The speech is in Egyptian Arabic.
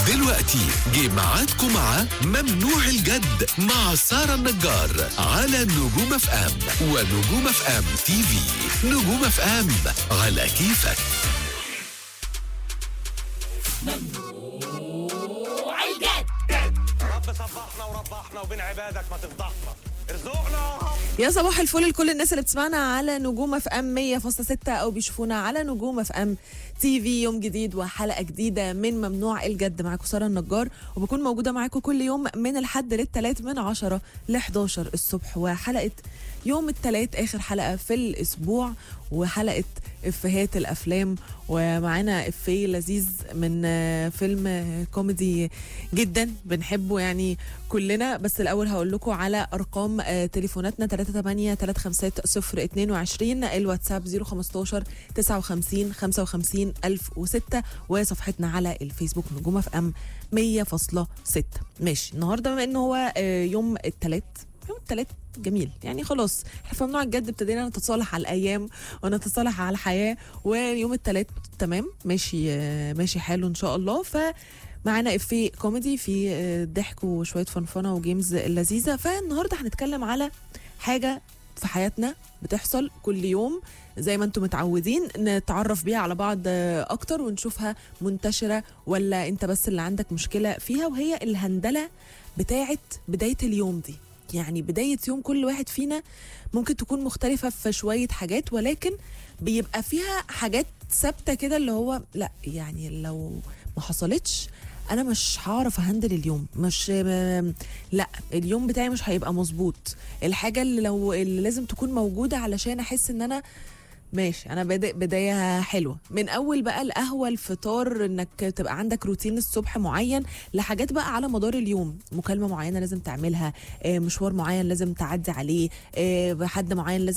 دلوقتي جه ميعادكم مع ممنوع الجد مع سارة النجار على نجوم اف ام ونجوم اف ام تي في نجوم اف ام على كيفك رب صبحنا وربحنا وبين عبادك ما تفضحنا ارزقنا يا صباح الفل لكل الناس اللي بتسمعنا على نجوم اف ام 100.6 او بيشوفونا على نجوم اف ام تي في يوم جديد وحلقه جديده من ممنوع الجد معاكم ساره النجار وبكون موجوده معاكم كل يوم من الحد للثلاث من 10 ل 11 الصبح وحلقه يوم الثلاث اخر حلقه في الاسبوع وحلقه افيهات الافلام ومعانا افيه لذيذ من آه، فيلم آه، كوميدي جدا بنحبه يعني كلنا بس الاول هقول لكم على ارقام آه، تليفوناتنا 38 350 022 الواتساب 015 59 55 1006 وصفحتنا على الفيسبوك نجومه في ام 100.6 ماشي النهارده بما ان هو آه، يوم الثلاث يوم الثلاث جميل يعني خلاص احنا في ممنوع الجد ابتدينا نتصالح على الايام ونتصالح على الحياه ويوم الثلاث تمام ماشي آه، ماشي حاله ان شاء الله ف معانا افيه كوميدي في آه، ضحك وشويه فنفنه وجيمز لذيذه فالنهارده هنتكلم على حاجه في حياتنا بتحصل كل يوم زي ما انتم متعودين نتعرف بيها على بعض آه، اكتر ونشوفها منتشره ولا انت بس اللي عندك مشكله فيها وهي الهندله بتاعه بدايه اليوم دي يعني بدايه يوم كل واحد فينا ممكن تكون مختلفه في شويه حاجات ولكن بيبقى فيها حاجات ثابته كده اللي هو لا يعني لو ما حصلتش انا مش هعرف اهندل اليوم مش م- لا اليوم بتاعي مش هيبقى مظبوط الحاجه اللي لو اللي لازم تكون موجوده علشان احس ان انا ماشي انا بادئ بدايه حلوه من اول بقى القهوه الفطار انك تبقى عندك روتين الصبح معين لحاجات بقى على مدار اليوم مكالمه معينه لازم تعملها آه، مشوار معين لازم تعدي عليه آه، حد معين لازم